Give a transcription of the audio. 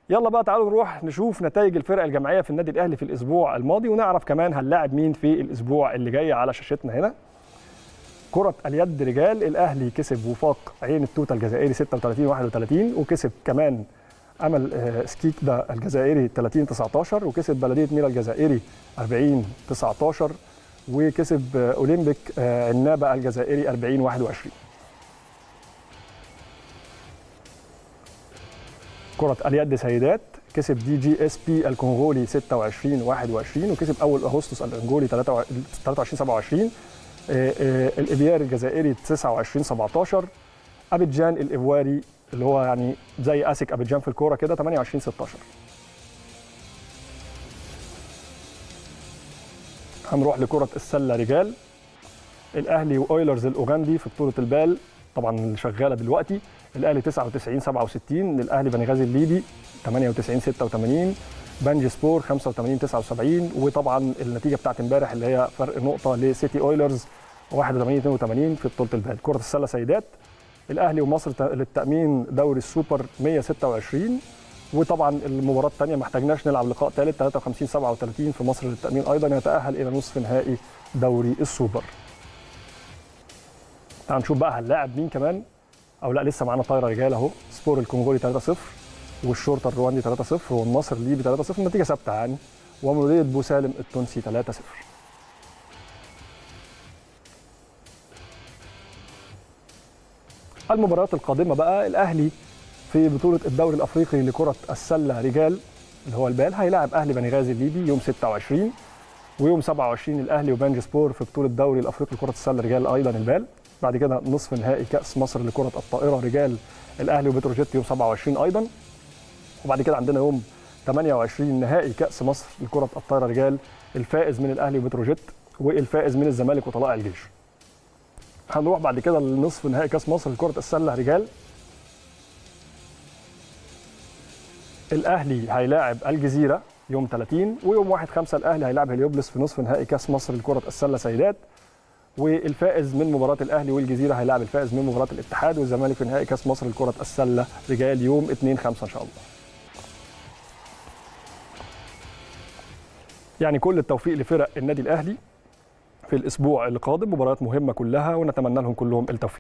يلا بقى تعالوا نروح نشوف نتائج الفرق الجماعيه في النادي الاهلي في الاسبوع الماضي ونعرف كمان هنلاعب مين في الاسبوع اللي جاي على شاشتنا هنا كرة اليد رجال الاهلي كسب وفاق عين التوته الجزائري 36 31 وكسب كمان امل آه، سكيك ده الجزائري 30 19 وكسب بلديه ميرا الجزائري 40 19 وكسب آه، اولمبيك آه، عنابه الجزائري 40 21 كرة اليد سيدات كسب دي جي اس بي الكونغولي 26 21 وكسب اول اغسطس الانجولي 23 27 آه، آه، الابيار الجزائري 29 17 ابيجان الايفواري اللي هو يعني زي اسك ابيجان في الكوره كده 28 16 هنروح لكرة السلة رجال الاهلي واويلرز الاوغندي في بطولة البال طبعا اللي شغالة دلوقتي الاهلي 99 67 الاهلي بنغازي الليبي 98 86 بنج سبور 85 79 وطبعا النتيجه بتاعت امبارح اللي هي فرق نقطه لسيتي اويلرز 81 82 في بطوله البال كره السله سيدات الاهلي ومصر ت- للتامين دوري السوبر 126 وطبعا المباراه الثانيه ما احتاجناش نلعب لقاء ثالث 53 37 في مصر للتامين ايضا يتاهل الى نصف نهائي دوري السوبر تعال نشوف بقى هنلاعب مين كمان او لا لسه معانا طايره رجال اهو سبور الكونغولي 3-0 والشرطه الرواندي 3-0 والنصر الليبي 3-0 النتيجه ثابته يعني ومولوديه بوسالم التونسي 3-0 المباريات القادمه بقى الاهلي في بطوله الدوري الافريقي لكره السله رجال اللي هو البال هيلاعب اهلي بنغازي الليبي يوم 26 ويوم 27 الاهلي وبنج سبور في بطوله الدوري الافريقي لكره السله رجال ايضا البال بعد كده نصف نهائي كاس مصر لكره الطائره رجال الاهلي وبتروجيت يوم 27 ايضا وبعد كده عندنا يوم 28 نهائي كاس مصر لكره الطائره رجال الفائز من الاهلي وبتروجيت والفائز من الزمالك وطلائع الجيش هنروح بعد كده لنصف نهائي كاس مصر لكره السله رجال الاهلي هيلاعب الجزيره يوم 30 ويوم 1 5 الاهلي هيلاعب هليوبلس في نصف نهائي كاس مصر لكره السله سيدات والفائز من مباراه الاهلي والجزيره هيلاعب الفائز من مباراه الاتحاد والزمالك في نهائي كاس مصر لكره السله رجال يوم 2 5 ان شاء الله يعني كل التوفيق لفرق النادي الاهلي في الاسبوع القادم مباريات مهمه كلها ونتمنى لهم كلهم التوفيق